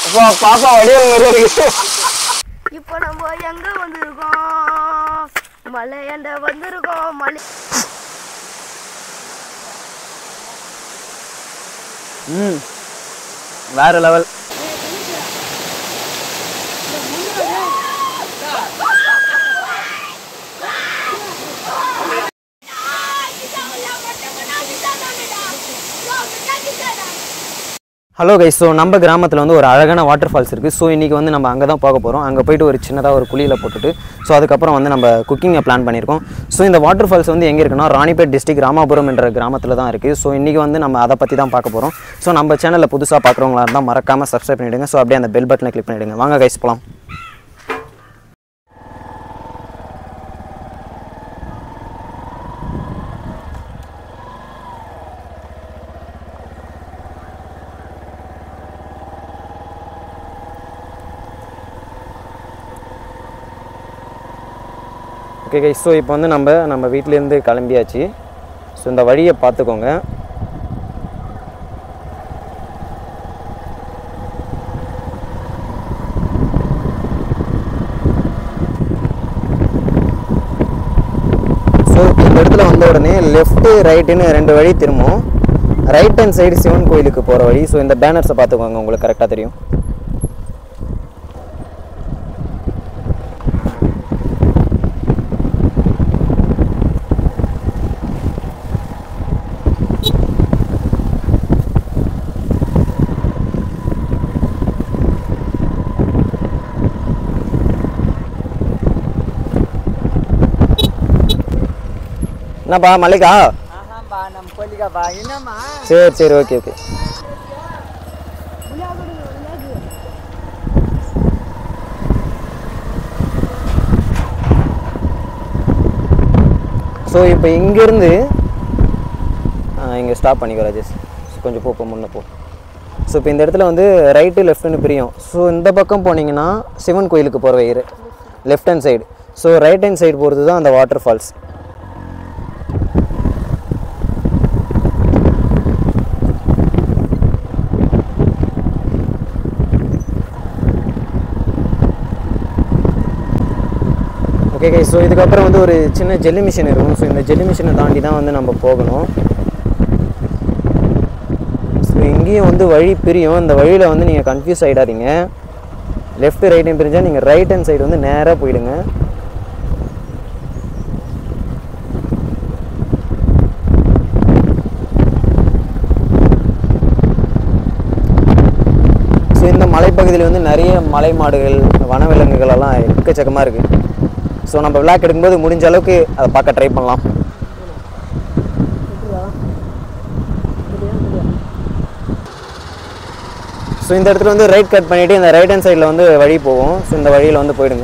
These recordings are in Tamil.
அப்பா பாப்பா வடிவல் மாதிரி இருக்கு இப்போ நம்ம எங்க வந்திருக்கோம் மலையாண்ட வந்திருக்கோம் மலை ம் வேற லெவல் ஹலோ கைஸ் ஸோ நம்ம கிராமத்தில் வந்து ஒரு அழகான வாட்டர் ஃபால்ஸ் இருக்குது ஸோ இன்றைக்கி வந்து நம்ம அங்கே தான் போக போகிறோம் அங்கே போயிட்டு ஒரு சின்னதாக ஒரு குழியில் போட்டுட்டு ஸோ அதுக்கப்புறம் வந்து நம்ம குக்கிங்கை பிளான் பண்ணியிருக்கோம் ஸோ இந்த வாட்டர் ஃபால்ஸ் வந்து எங்கே இருக்குன்னா ராணிப்பேட் டிஸ்ட்ரிக்ட் ராமாபுரம் என்ற கிராமத்தில் தான் இருக்குது ஸோ இன்றைக்கி வந்து நம்ம அதை பற்றி தான் பார்க்க போகிறோம் ஸோ நம்ம சேனலில் புதுசாக பார்க்குறவங்களா இருந்தால் மறக்காமல் சப்ஸ்கிரைப் பண்ணிவிடுங்க ஸோ அப்படியே அந்த பெல் பட்டனை கிளிக் பண்ணிவிடுங்க வாங்க கைஸ் போகலாம் ஓகே கைஸ் ஸோ இப்போ வந்து நம்ம நம்ம வீட்டிலேருந்து கிளம்பியாச்சு ஸோ இந்த வழியை பார்த்துக்கோங்க ஸோ இந்த இடத்துல வந்த உடனே லெஃப்ட்டு ரைட்டுன்னு ரெண்டு வழி திரும்பும் ரைட் ஹேண்ட் சைடு சிவன் கோயிலுக்கு போகிற வழி ஸோ இந்த பேனர்ஸை பார்த்துக்கோங்க உங்களுக்கு கரெக்டாக தெரியும் என்னப்பா மல்லிகா ஆஹாம்பா நம்ம கோயிலுக்காப்பா என்னம்மா சரி சரி ஓகே ஓகே ஸோ இப்போ இங்கேருந்து இங்கே ஸ்டாப் பண்ணிக்கோ ராஜேஷ் கொஞ்சம் போ போ முன்ன போ ஸோ இப்போ இந்த இடத்துல வந்து ரைட்டு லெஃப்ட்னு பிரியும் ஸோ இந்த பக்கம் போனீங்கன்னா சிவன் கோயிலுக்கு போகிற வயிறு left hand side so right hand side போகிறது தான் அந்த வாட்டர் ஃபால்ஸ் ஓகே கை ஸோ இதுக்கப்புறம் வந்து ஒரு சின்ன ஜெல்லி மிஷின் இருக்கும் ஸோ இந்த ஜெல்லி மிஷினை தாண்டி தான் வந்து நம்ம போகணும் ஸோ இங்கேயும் வந்து வழி பிரியும் இந்த வழியில் வந்து நீங்கள் கன்ஃபியூஸ் ஆகிடாதீங்க லெஃப்ட் ரைட்டையும் பிரிஞ்சால் நீங்கள் ரைட் ஹேண்ட் சைடு வந்து நேராக போயிடுங்க ஸோ இந்த மலைப்பகுதியில் வந்து நிறைய மலை மாடுகள் வனவிலங்குகள் எல்லாம் எக்கச்சக்கமாக இருக்குது ஸோ நம்ம விளாக் எடுக்கும்போது முடிஞ்ச அளவுக்கு அதை பார்க்க ட்ரை பண்ணலாம் ஸோ இந்த இடத்துல வந்து ரைட் கட் பண்ணிவிட்டு இந்த ரைட் ஹேண்ட் சைடில் வந்து வழி போகும் ஸோ இந்த வழியில் வந்து போயிடுங்க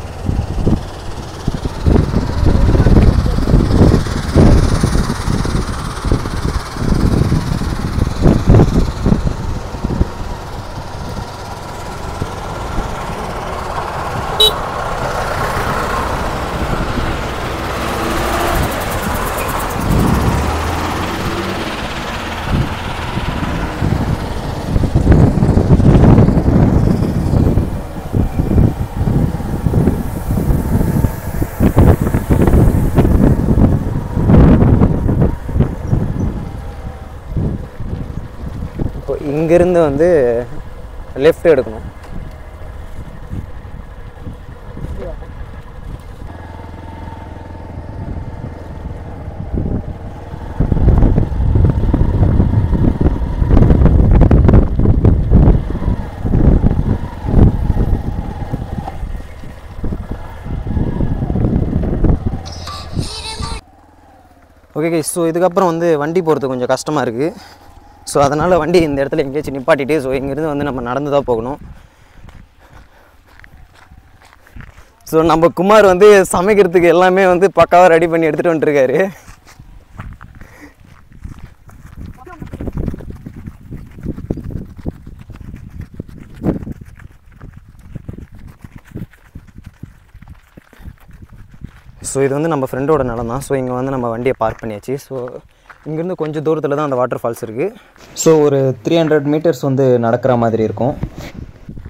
இப்போ இங்கேருந்து வந்து லெஃப்ட் எடுக்கணும் ஓகே கை ஸோ இதுக்கப்புறம் வந்து வண்டி போகிறது கொஞ்சம் கஷ்டமாக இருக்குது ஸோ அதனால் வண்டி இந்த இடத்துல எங்கேயாச்சும் நிப்பாட்டிட்டு ஸோ இங்கேருந்து வந்து நம்ம நடந்து தான் போகணும் ஸோ நம்ம குமார் வந்து சமைக்கிறதுக்கு எல்லாமே வந்து பக்காவாக ரெடி பண்ணி எடுத்துகிட்டு வந்துட்டுருக்காரு ஸோ இது வந்து நம்ம ஃப்ரெண்டோட நிலம் தான் ஸோ இங்கே வந்து நம்ம வண்டியை பார்க் பண்ணியாச்சு ஸோ இங்கேருந்து கொஞ்சம் தூரத்தில் தான் அந்த வாட்டர் ஃபால்ஸ் இருக்குது ஸோ ஒரு த்ரீ ஹண்ட்ரட் மீட்டர்ஸ் வந்து நடக்கிற மாதிரி இருக்கும்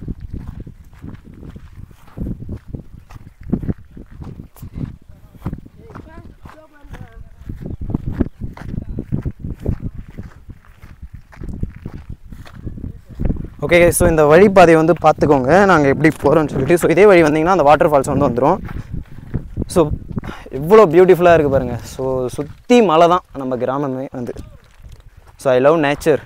ஓகே ஸோ இந்த வழிப்பாதையை வந்து பார்த்துக்கோங்க நாங்கள் எப்படி போகிறோம்னு சொல்லிட்டு ஸோ இதே வழி வந்தீங்கன்னா அந்த வாட்டர் ஃபால்ஸ் வந்து வந்துடும் ஸோ இவ்வளோ பியூட்டிஃபுல்லாக இருக்குது பாருங்கள் ஸோ சுற்றி மலை தான் நம்ம கிராமமே வந்து so I love nature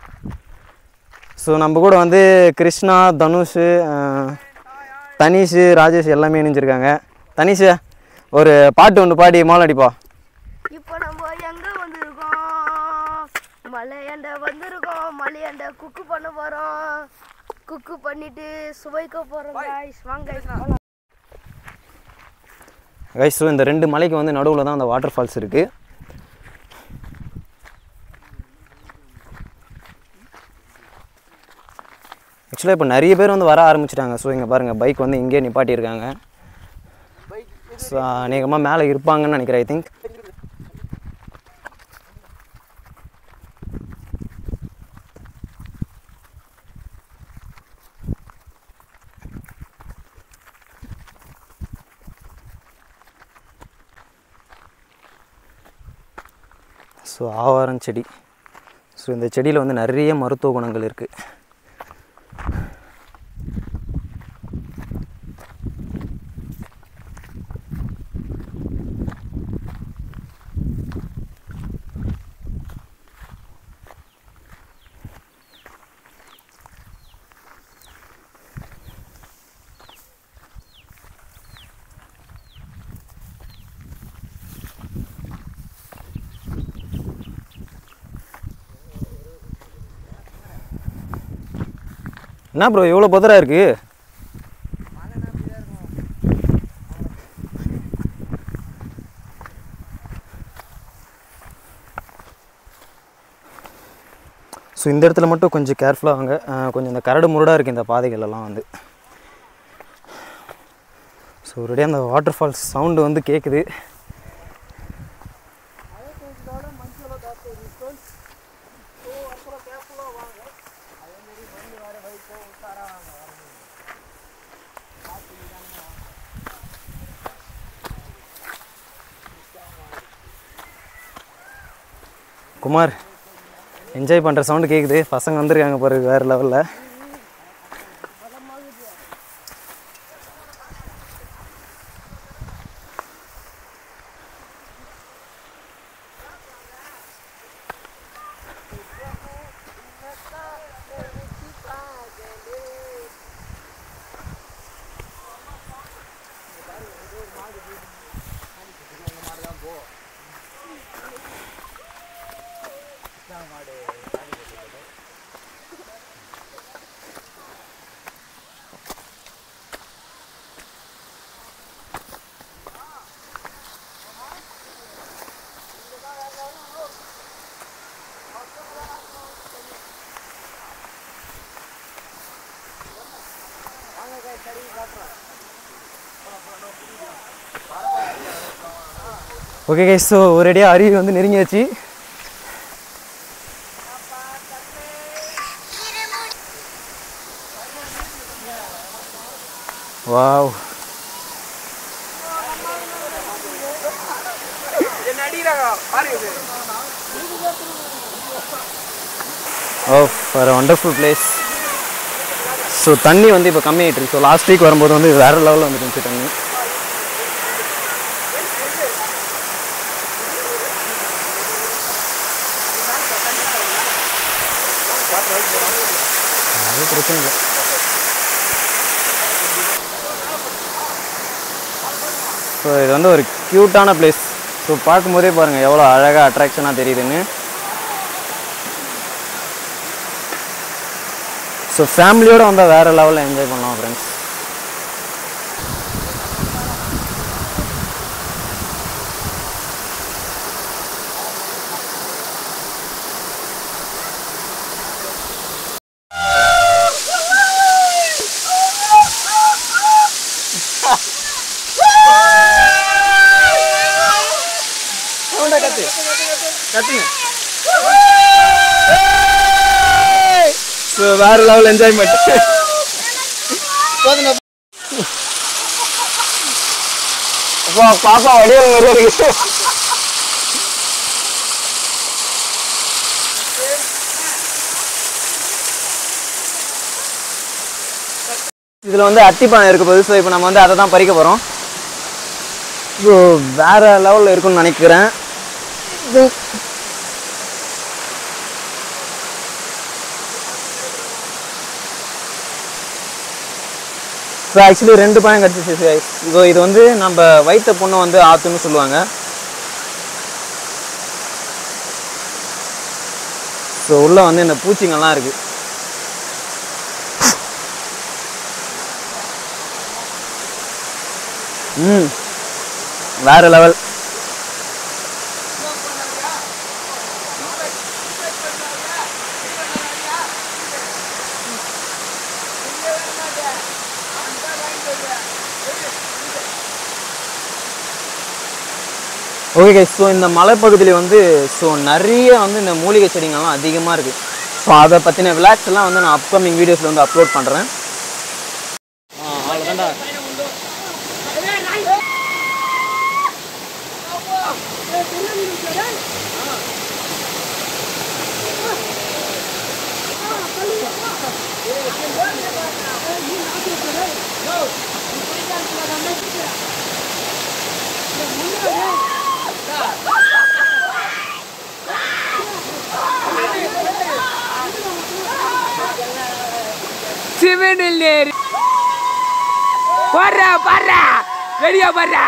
so நம்ம கூட வந்து கிருஷ்ணா தனுஷ் அஹ், தனிஷ் ராஜேஷ் எல்லாமே இணைஞ்சிருக்காங்க தனிஷ் ஒரு பாட்டு ஒன்று பாடி மாலடிப்பா இப்போ நம்ம எங்க வந்திருக்கோம் மலையாண்ட வந்திருக்கோம் மலையாண்ட குக்கு பண்ண போறோம் குக்கு பண்ணிட்டு சுவைக்க போறோம் guys வாங்க guys, போலாம். கைஸ் ஸோ இந்த ரெண்டு மலைக்கு வந்து நடுவில் தான் அந்த வாட்டர் ஃபால்ஸ் இருக்குது ஆக்சுவலாக இப்போ நிறைய பேர் வந்து வர ஆரம்பிச்சிட்டாங்க ஸோ இங்கே பாருங்கள் பைக் வந்து இங்கேயே நிப்பாட்டியிருக்காங்க ஸோ அநேகமாக மேலே இருப்பாங்கன்னு நினைக்கிறேன் ஐ திங்க் ஸோ ஆவாரம் செடி ஸோ இந்த செடியில் வந்து நிறைய மருத்துவ குணங்கள் இருக்குது என்ன ப்ரோ இவ்வளோ பதரா இருக்குது ஸோ இந்த இடத்துல மட்டும் கொஞ்சம் கேர்ஃபுல்லாக வாங்க அஹ் கொஞ்சம் இந்த கரடு முரடாக இருக்குது இந்த பாதைகள் எல்லாம் வந்து ஸோ ஒரேடியாக அந்த வாட்டர் ஃபால்ஸ் சவுண்டு வந்து கேட்குது குமார் என்ஜாய் பண்ணுற சவுண்டு கேட்குது பசங்க வந்திருக்காங்க பாரு வேறு லெவலில் ஓகே கைஸ் ஸோ ஒரேடியாக அருவி வந்து நெருங்கியாச்சு wow oh for wonderful place so தண்ணி வந்து இப்போ கம்மியாயிட்டு இருக்கு ஸோ லாஸ்ட் வீக் வரும்போது வந்து வேறு லெவலில் வந்து இருந்துச்சு தண்ணி அது பிரச்சனை இல்லை ஸோ இது வந்து ஒரு க்யூட்டான பிளேஸ் ஸோ பார்க்கும்போதே பாருங்கள் எவ்வளோ அழகாக அட்ராக்ஷனாக தெரியுதுன்னு ஸோ ஃபேமிலியோடு வந்தால் வேறு லெவலில் என்ஜாய் பண்ணலாம் ஃப்ரெண்ட்ஸ் ஸோ வேறு லெவல் என்ஜாய்மெண்ட் அப்பா பாப்பா வடிவம் நிறைய இருக்கு இதில் வந்து அத்திப்பழம் இருக்க போகுது ஸோ இப்போ நம்ம வந்து அதை தான் பறிக்க போகிறோம் ஸோ வேறு லெவலில் இருக்கும்னு நினைக்கிறேன் இது ஸோ ஆக்சுவலி ரெண்டு பழம் கிடச்சிச்சு ஸோ இது வந்து நம்ம வைத்த பொண்ணு வந்து ஆத்துன்னு சொல்லுவாங்க ஸோ உள்ளே வந்து இந்த பூச்சிங்கெல்லாம் இருக்குது ம் வேற லெவல் ஓகே கைஸ் ஸோ இந்த மலைப்பகுதியில் வந்து ஸோ நிறைய வந்து இந்த மூலிகை செடிங்கள்லாம் அதிகமாக இருக்குது ஸோ அதை பற்றின விளாக்ஸ் எல்லாம் வந்து நான் அப்கமிங் வீடியோஸில் வந்து அப்லோட் பண்ணுறேன் அவ்வளோதான்டா சிமெண்ட் இல்லேரி போடுறா பாடுறா வெளியே போடுறா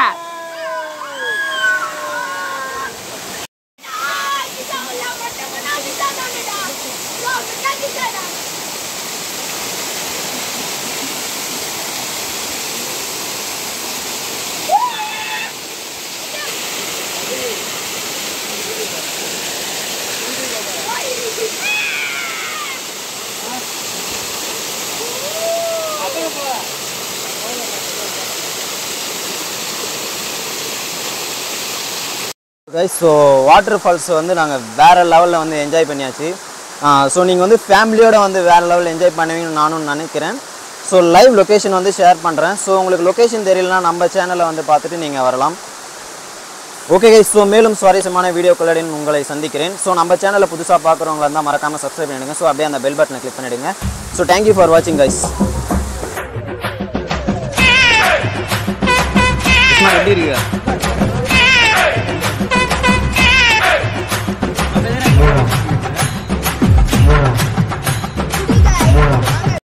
கைஸ் ஸோ வாட்டர் ஃபால்ஸ் வந்து நாங்கள் வேறு லெவலில் வந்து என்ஜாய் பண்ணியாச்சு ஸோ நீங்கள் வந்து ஃபேமிலியோட வந்து வேறு லெவலில் என்ஜாய் பண்ணுவீங்கன்னு நானும் நினைக்கிறேன் ஸோ லைவ் லொக்கேஷன் வந்து ஷேர் பண்ணுறேன் ஸோ உங்களுக்கு லொக்கேஷன் தெரியலனா நம்ம சேனலை வந்து பார்த்துட்டு நீங்கள் வரலாம் ஓகே கைஸ் ஸோ மேலும் சுவாரஸ்யமான வீடியோக்களுடன் உங்களை சந்திக்கிறேன் ஸோ நம்ம சேனலை புதுசாக பார்க்குறவங்களா இருந்தால் மறக்காமல் சப்ஸ்கிரைப் பண்ணிடுங்க ஸோ அப்படியே அந்த பெல் பட்டனை கிளிக் பண்ணிடுங்க ஸோ தேங்க்யூ ஃபார் வாட்சிங் கைஸ் எப்படி இருக்கு